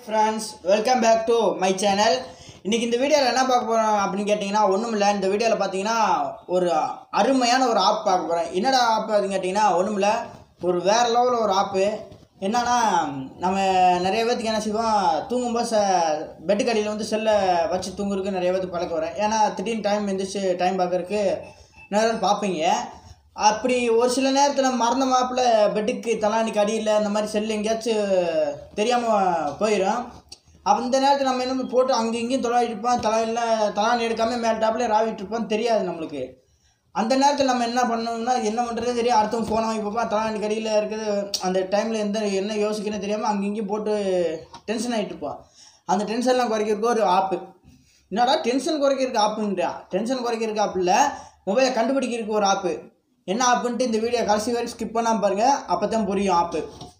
friends welcome back to my channel இன்னைக்கு இந்த வீடியோவில் என்ன பார்க்க போகிறோம் அப்படின்னு கேட்டிங்கன்னா ஒன்றும் இல்லை இந்த வீடியோவில் பார்த்தீங்கன்னா ஒரு அருமையான ஒரு ஆப் பார்க்க போகிறேன் என்னடா ஆப் அப்படின்னு கேட்டிங்கன்னா ஒன்றும் இல்லை ஒரு வேறு லெவலில் ஒரு ஆப்பு என்னன்னா நம்ம நிறைய பேர்த்துக்கு என்ன செய்வோம் தூங்கும்போது ச பெட்டு கடியில் வந்து செல்லை வச்சு தூங்குறதுக்கு நிறைய பேர்த்துக்கு பழக்க வரேன் ஏன்னா திடீர்னு டைம் எந்திரிச்சு டைம் பார்க்கறதுக்கு நிறைய பேர் பார்ப்பீங்க அப்படி ஒரு சில நேரத்தில் மறந்த மாப்பில் பெட்டுக்கு தலானிக்கு அடியில் அந்த மாதிரி செல் எங்கேயாச்சும் தெரியாமல் போயிடும் அப்போ இந்த நேரத்தில் நம்ம என்ன போட்டு அங்கே இங்கேயும் தொலாவிட்டு இருப்போம் தலையில் தலானி எடுக்காமல் மேல் டாப்பில் ராவிட்டு இருப்போம் தெரியாது நம்மளுக்கு அந்த நேரத்தில் நம்ம என்ன பண்ணோம்னா என்ன பண்ணுறது தெரியும் அடுத்தவங்க ஃபோனை வாங்கி பார்ப்போம் தலானி கடியில் இருக்குது அந்த டைமில் எந்த என்ன யோசிக்கணும் தெரியாமல் அங்கே இங்கேயும் போட்டு டென்ஷன் ஆகிட்டு இருப்போம் அந்த டென்ஷன்லாம் குறைக்கிறதுக்கு ஒரு ஆப்பு என்னடா டென்ஷன் குறைக்கிறதுக்கு ஆப்புன்றா டென்ஷன் குறைக்கிறதுக்கு ஆப் இல்லை மொபைலை கண்டுபிடிக்கிறதுக்கு ஒரு ஆப்பு என்ன ஆப்புன்ட்டு இந்த வீடியோ கடைசி வரைக்கும் ஸ்கிப் பண்ணாமல் பாருங்கள் அப்போ தான் புரியும் ஆப்பு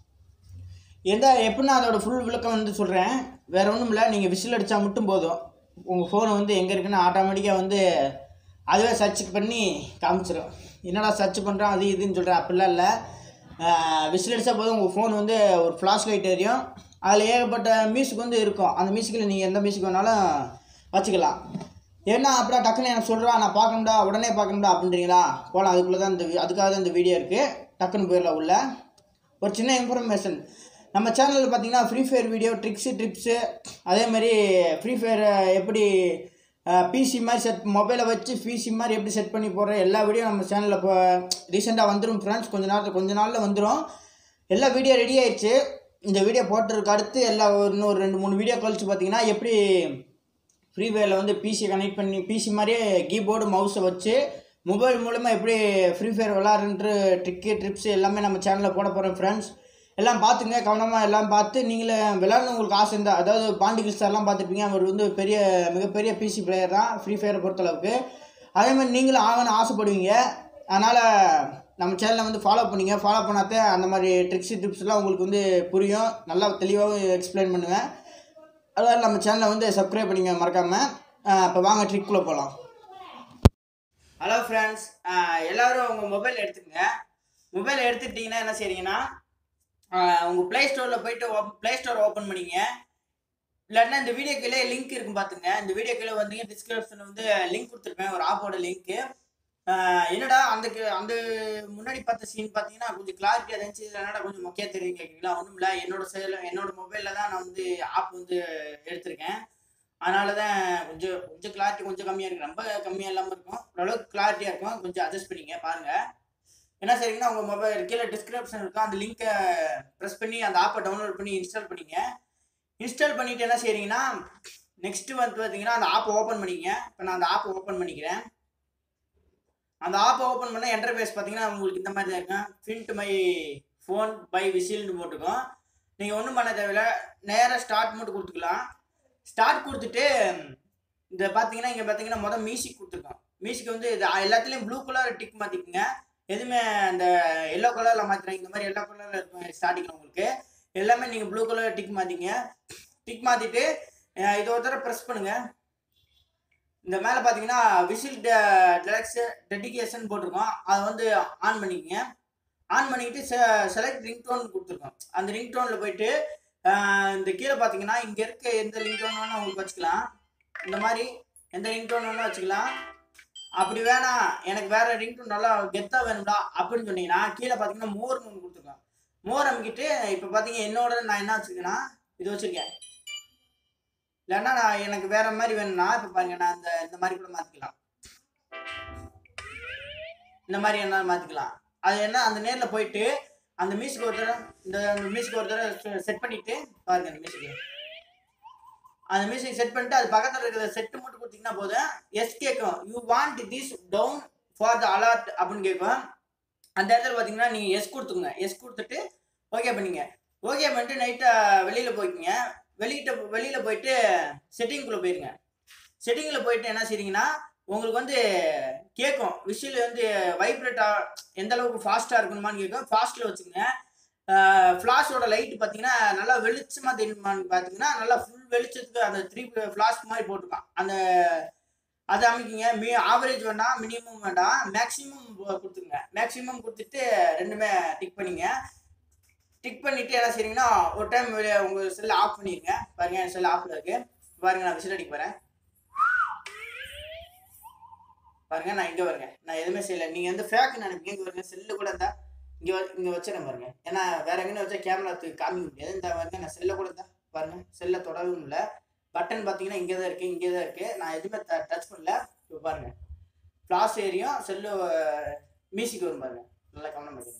எந்த எப்படின்னா அதோட ஃபுல் விளக்கம் வந்து சொல்கிறேன் வேறு ஒன்றும் இல்லை நீங்கள் விசில் அடித்தா மட்டும் போதும் உங்கள் ஃபோனை வந்து எங்கே இருக்குன்னு ஆட்டோமேட்டிக்காக வந்து அதுவே சர்ச் பண்ணி காமிச்சிடும் என்னடா சர்ச் பண்ணுறோம் அது இதுன்னு சொல்கிறேன் அப்படிலாம் இல்லை விசில் அடித்தா போதும் உங்கள் ஃபோன் வந்து ஒரு ஃப்ளாஷ் லைட் எரியும் அதில் ஏகப்பட்ட மியூசிக் வந்து இருக்கும் அந்த மியூசிக்கில் நீங்கள் எந்த மியூசிக் வேணாலும் வச்சுக்கலாம் ஏன்னா அப்புறம் டக்குன்னு எனக்கு சொல்கிறா நான் பார்க்கணும்டா உடனே பார்க்கணும்டா அப்படின்றீங்களா போகலாம் அதுக்குள்ளே தான் இந்த வி- அதுக்காக தான் இந்த வீடியோ இருக்குது டக்குன்னு போயிடலாம் உள்ள ஒரு சின்ன இன்ஃபர்மேஷன் நம்ம சேனலில் பார்த்தீங்கன்னா free fire video tricks trips அதே மாதிரி ஃப்ரீ ஃபயர் எப்படி பிசி மாதிரி செட் மொபைலை வச்சு பிசி மாதிரி எப்படி செட் பண்ணி போடுற எல்லா வீடியோ நம்ம சேனலில் இப்போ ரீசெண்டாக வந்துடும் ஃப்ரெண்ட்ஸ் கொஞ்ச நேரத்தில் கொஞ்ச நாளில் வந்துடும் எல்லா வீடியோ ரெடி ஆயிடுச்சு இந்த வீடியோ போட்டதுக்கு அடுத்து எல்லா ஒரு இன்னொரு ரெண்டு மூணு வீடியோ கழிச்சு பார்த்தீங்கன்னா எப்படி ஃப்ரீ ஃபயரில் வந்து பிசி கனெக்ட் பண்ணி பிசி மாதிரியே கீபோர்டு மவுஸை வச்சு மொபைல் மூலமாக எப்படி ஃப்ரீ ஃபயர் விளாட்றன்ற ட்ரிக்கு ட்ரிப்ஸ் எல்லாமே நம்ம சேனலில் போட போகிறோம் ஃப்ரெண்ட்ஸ் எல்லாம் பார்த்துங்க கவனமாக எல்லாம் பார்த்து நீங்களே விளாட்ணும் உங்களுக்கு ஆசை இருந்தால் அதாவது பாண்டிகில் சார்லாம் பார்த்துருப்பீங்க அவர் வந்து பெரிய மிகப்பெரிய பிசி பிளேயர் தான் ஃப்ரீ ஃபயரை பொறுத்தளவுக்கு அதே மாதிரி நீங்களும் ஆகணும்னு ஆசைப்படுவீங்க அதனால் நம்ம சேனலை வந்து ஃபாலோ பண்ணுங்க ஃபாலோ பண்ணாதே அந்த மாதிரி ட்ரிக்ஸ் டிப்ஸ்லாம் உங்களுக்கு வந்து புரியும் நல்லா தெளிவாகவும் எக்ஸ்பிளைன் பண்ணுவேன் அதாவது நம்ம சேனலை வந்து சப்ஸ்கிரைப் பண்ணிங்க மறக்காமல் இப்போ வாங்க ட்ரிக்குள்ளே போகலாம் ஹலோ ஃப்ரெண்ட்ஸ் எல்லோரும் உங்கள் மொபைல் எடுத்துக்கங்க மொபைல் எடுத்துக்கிட்டிங்கன்னா என்ன செய்றீங்கன்னா உங்கள் ப்ளே ஸ்டோரில் போயிட்டு ப்ளே ஸ்டோர் ஓப்பன் பண்ணிங்க இல்லாட்டினா இந்த வீடியோ கீழே லிங்க் இருக்கும் பார்த்துங்க இந்த வீடியோ கீழே வந்தீங்க டிஸ்கிரிப்ஷனில் வந்து லிங்க் கொடுத்துருப்பேன் ஒரு ஆப்போட லிங்க்கு என்னடா அந்த அந்த முன்னாடி பார்த்த சீன் பார்த்தீங்கன்னா கொஞ்சம் கிளாரிட்டியாக இருந்துச்சு இதுல என்னடா கொஞ்சம் மொக்கையாக தெரியும் கேட்குறீங்களா ஒன்றும் இல்லை என்னோட செயல் என்னோட மொபைலில் தான் நான் வந்து ஆப் வந்து எடுத்திருக்கேன் அதனால தான் கொஞ்சம் கொஞ்சம் கிளாரிட்டி கொஞ்சம் கம்மியாக இருக்கு ரொம்ப கம்மியாக இல்லாமல் இருக்கும் ஓரளவுக்கு கிளாரிட்டியாக இருக்கும் கொஞ்சம் அட்ஜஸ்ட் பண்ணிங்க பாருங்கள் என்ன செய்றீங்கன்னா உங்கள் மொபைல் கீழே டிஸ்கிரிப்ஷன் இருக்கும் அந்த லிங்கை ப்ரெஸ் பண்ணி அந்த ஆப்பை டவுன்லோட் பண்ணி இன்ஸ்டால் பண்ணிங்க இன்ஸ்டால் பண்ணிட்டு என்ன செய்றீங்கன்னா நெக்ஸ்ட் வந்து பார்த்தீங்கன்னா அந்த ஆப்பை ஓப்பன் பண்ணிங்க இப்போ நான் அந்த ஆப்பை ஓப்பன் பண்ணிக்கிறேன் அந்த ஆப்பை ஓப்பன் பண்ண என்டர்பேஸ் பார்த்தீங்கன்னா உங்களுக்கு இந்த மாதிரி தான் இருக்கும் ஃபின்ட் மை ஃபோன் பை விசில்னு போட்டுக்கும் நீங்கள் ஒன்றும் பண்ண தேவையில்ல நேராக ஸ்டார்ட் மட்டும் கொடுத்துக்கலாம் ஸ்டார்ட் கொடுத்துட்டு இந்த பார்த்தீங்கன்னா இங்கே பார்த்தீங்கன்னா மொதல் மியூசிக் கொடுத்துருக்கோம் மியூசிக் வந்து இது எல்லாத்துலேயும் ப்ளூ கலர் டிக் மாற்றிக்குங்க எதுவுமே அந்த எல்லோ கலரில் மாற்றுறாங்க இந்த மாதிரி எல்லோ கலரில் இருக்கும் ஸ்டார்டிங்கில் உங்களுக்கு எல்லாமே நீங்கள் ப்ளூ கலர் டிக் மாற்றிங்க டிக் மாற்றிட்டு இதை ஒரு தடவை ப்ரெஸ் பண்ணுங்கள் இந்த மேலே பார்த்தீங்கன்னா விசில் டெலக்ஸ் டெடிகேஷன் போட்டிருக்கோம் அதை வந்து ஆன் பண்ணிக்கங்க ஆன் பண்ணிக்கிட்டு செ செலக்ட் ரிங்டோன் கொடுத்துருக்கோம் அந்த ரிங்டோனில் போயிட்டு அஹ், இந்த கீழே பார்த்தீங்கன்னா இங்கே இருக்க எந்த ரிங்டோன் வேணால் உங்களுக்கு வச்சுக்கலாம் இந்த மாதிரி எந்த ரிங்டோன் வேணால் வச்சுக்கலாம் அப்படி வேணாம் எனக்கு வேற ரிங்டோன் நல்லா கெத்தாக வேணும்டா அப்படின்னு சொன்னீங்கன்னா கீழே பார்த்தீங்கன்னா மோர்னு ஒன்று கொடுத்துருக்கோம் மோர் அமைக்கிட்டு இப்போ பார்த்தீங்க என்னோட நான் என்ன வச்சுருக்கேன்னா இது வச்சுருக்கேன் இல்லைன்னா நான் எனக்கு வேற மாதிரி வேணும்னா இப்போ பாருங்க நான் இந்த இந்த மாதிரி கூட மாற்றிக்கலாம் இந்த மாதிரி என்ன மாற்றிக்கலாம் அது என்ன அந்த நேரில் போயிட்டு அந்த மியூசிக் ஒரு தடவை இந்த அந்த மியூசிக் ஒரு தடவை செட் பண்ணிட்டு பாருங்க அந்த மியூசிக் அந்த மியூசிக் செட் பண்ணிட்டு அது பக்கத்தில் இருக்கிற செட்டு மட்டும் கொடுத்தீங்கன்னா போதும் எஸ் கேட்கும் you want this down for the alert அப்படின்னு கேட்கும் அந்த இடத்துல பார்த்தீங்கன்னா நீங்கள் எஸ் கொடுத்துங்க எஸ் கொடுத்துட்டு ஓகே பண்ணிங்க ஓகே பண்ணிட்டு நைட்டாக வெளியில் போய்க்குங்க வெளியிட்ட வெளியில் போயிட்டு செட்டிங்குள்ளே போயிருங்க செட்டிங்கில் போயிட்டு என்ன செய்றீங்கன்னா உங்களுக்கு வந்து கேட்கும் விசில் வந்து வைப்ரேட் எந்த அளவுக்கு ஃபாஸ்ட்டாக இருக்கணுமான்னு கேட்கும் ஃபாஸ்ட்டில் வச்சுக்கோங்க ஃப்ளாஷோட லைட் பார்த்தீங்கன்னா நல்லா வெளிச்சமாக தெரியுமான்னு பார்த்தீங்கன்னா நல்லா ஃபுல் வெளிச்சத்துக்கு அந்த த்ரீ ஃப்ளாஷ் மாதிரி போட்டிருக்கான் அந்த அதை அமைக்கிங்க மீ ஆவரேஜ் வேண்டாம் மினிமம் வேண்டாம் மேக்ஸிமம் கொடுத்துருங்க மேக்ஸிமம் கொடுத்துட்டு ரெண்டுமே டிக் பண்ணிங்க டிக் பண்ணிட்டு என்ன செய்றீங்கன்னா ஒரு டைம் உங்க செல்லை ஆஃப் பண்ணிருங்க பாருங்க என் செல் ஆஃப்ல இருக்கு பாருங்க நான் விசில் அடிக்க போறேன் பாருங்க நான் இங்க வருங்க நான் எதுவுமே செய்யல நீங்க வந்து ஃபேக் நினைப்பீங்க இங்க வருங்க செல்லு கூட இருந்தா இங்க வ- இங்க வச்சிடறேன் பாருங்க ஏன்னா வேற எங்கன்னு வச்சா கேமரா காமிக்க முடியாது இந்த பாருங்க நான் செல்ல கூட இருந்தா பாருங்க செல்ல தொடவும் இல்லை பட்டன் பார்த்தீங்கன்னா இங்கே தான் இருக்கு இங்கே தான் இருக்கு நான் எதுவுமே டச் பண்ணல இப்போ பாருங்க ஃப்ளாஷ் ஏரியும் செல்லு மியூசிக் வரும் பாருங்க நல்லா கவனம் பண்ணிக்கோங்க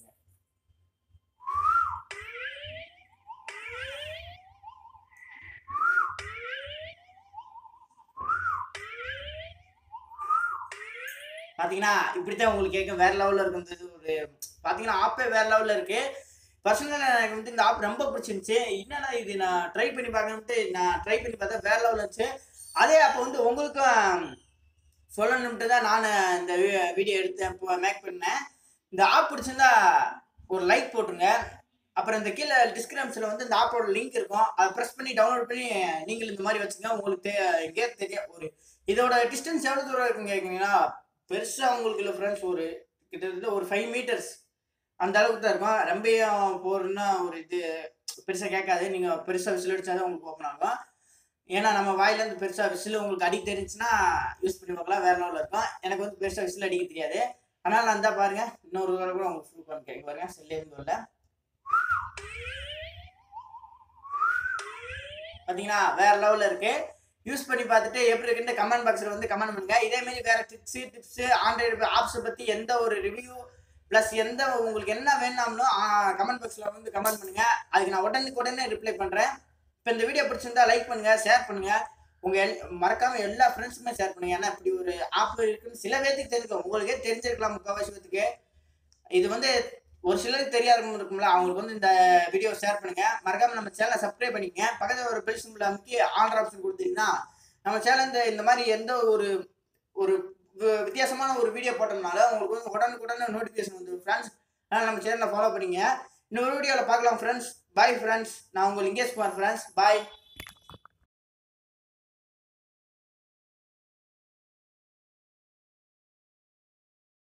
பார்த்தீங்கன்னா இப்படி தான் உங்களுக்கு கேட்கும் வேற லெவலில் இருக்கும் இந்த இது ஒரு பார்த்தீங்கன்னா ஆப்பே வேற லெவலில் இருக்கு பர்சனலாக எனக்கு வந்து இந்த ஆப் ரொம்ப பிடிச்சிருந்துச்சு என்னடா இது நான் ட்ரை பண்ணி பார்க்கணுன்ட்டு நான் ட்ரை பண்ணி பார்த்தா வேற லெவலில் இருந்துச்சு அதே அப்போ வந்து உங்களுக்கும் சொல்லணும்ட்டு தான் நான் இந்த வீடியோ எடுத்தேன் இப்போ மேக் பண்ணேன் இந்த ஆப் பிடிச்சிருந்தா ஒரு லைக் போட்டுருங்க அப்புறம் இந்த கீழே டிஸ்கிரிப்ஷனில் வந்து இந்த ஆப்போட லிங்க் இருக்கும் அதை ப்ரெஸ் பண்ணி டவுன்லோட் பண்ணி நீங்கள் இந்த மாதிரி வச்சுங்க உங்களுக்கு தெ எங்கேயே தெரியும் ஒரு இதோட டிஸ்டன்ஸ் எவ்வளோ தூரம் இருக்குன்னு கேட்குறீங்கன்னா பெருசாக உங்களுக்கு இல்லை ஃப்ரெண்ட்ஸ் ஒரு கிட்டத்தட்ட ஒரு ஃபைவ் மீட்டர்ஸ் அந்த அளவுக்கு தான் இருக்கும் ரொம்பையும் போகிறதுன்னா ஒரு இது பெருசாக கேட்காது நீங்கள் பெருசாக விசில் அடிச்சாதான் உங்களுக்கு ஓப்பன் ஆகும் ஏன்னா நம்ம வாயிலேருந்து பெருசாக விசில் உங்களுக்கு அடிக்க தெரிஞ்சுன்னா யூஸ் பண்ணி பார்க்கலாம் வேற லெவலில் இருக்கும் எனக்கு வந்து பெருசாக விசில் அடிக்க தெரியாது அதனால் நான் தான் பாருங்க இன்னொரு தடவை கூட உங்களுக்கு ப்ரூவ் பண்ணி கேட்க பாருங்க செல்லே இருந்து வரல பார்த்தீங்கன்னா வேற லெவலில் இருக்கு யூஸ் பண்ணி பார்த்துட்டு எப்படி இருக்குன்னு கமெண்ட் பாக்ஸில் வந்து கமெண்ட் பண்ணுங்க இதே மாதிரி வேற டிப்ஸு டிப்ஸு ஆண்ட்ராய்டு ஆப்ஸை பற்றி எந்த ஒரு ரிவ்யூ ப்ளஸ் எந்த உங்களுக்கு என்ன வேணாம்னோ கமெண்ட் பாக்ஸில் வந்து கமெண்ட் பண்ணுங்க அதுக்கு நான் உடனுக்கு உடனே ரிப்ளை பண்ணுறேன் இப்போ இந்த வீடியோ பிடிச்சிருந்தா லைக் பண்ணுங்க ஷேர் பண்ணுங்க உங்க எல் மறக்காம எல்லா ஃப்ரெண்ட்ஸுமே ஷேர் பண்ணுங்க ஏன்னா இப்படி ஒரு ஆப் இருக்குன்னு சில பேர்த்துக்கு தெரிஞ்சுக்கும் உங்களுக்கே தெரிஞ்சிருக்கலாம் முக்கால்வாசி பேத்துக்கு இது வந்து ஒரு சிலருக்கு தெரியாத இருக்கும்ல அவங்களுக்கு வந்து இந்த வீடியோ ஷேர் பண்ணுங்க மறக்காம நம்ம சேனலை சப்ஸ்கிரைப் பண்ணிக்கங்க பக்கத்துல ஒரு பெல் சிம்பிள் அமைக்கி ஆல்டர் ஆப்ஷன் கொடுத்தீங்கன்னா நம்ம சேனல் இந்த இந்த மாதிரி எந்த ஒரு ஒரு வி- வித்தியாசமான ஒரு வீடியோ போட்டோம்னால உங்களுக்கு வந்து உடனுக்குடனே நோட்டிஃபிகேஷன் வந்து ஃப்ரெண்ட்ஸ் அதனால் நம்ம சேனலை ஃபாலோ பண்ணிங்க இன்னொரு வீடியோவில் பார்க்கலாம் ஃப்ரெண்ட்ஸ் பாய் ஃப்ரெண்ட்ஸ் நான் உங்கள் லிங்கேஷ் குமார் ஃப்ரெண்ட்ஸ் பாய்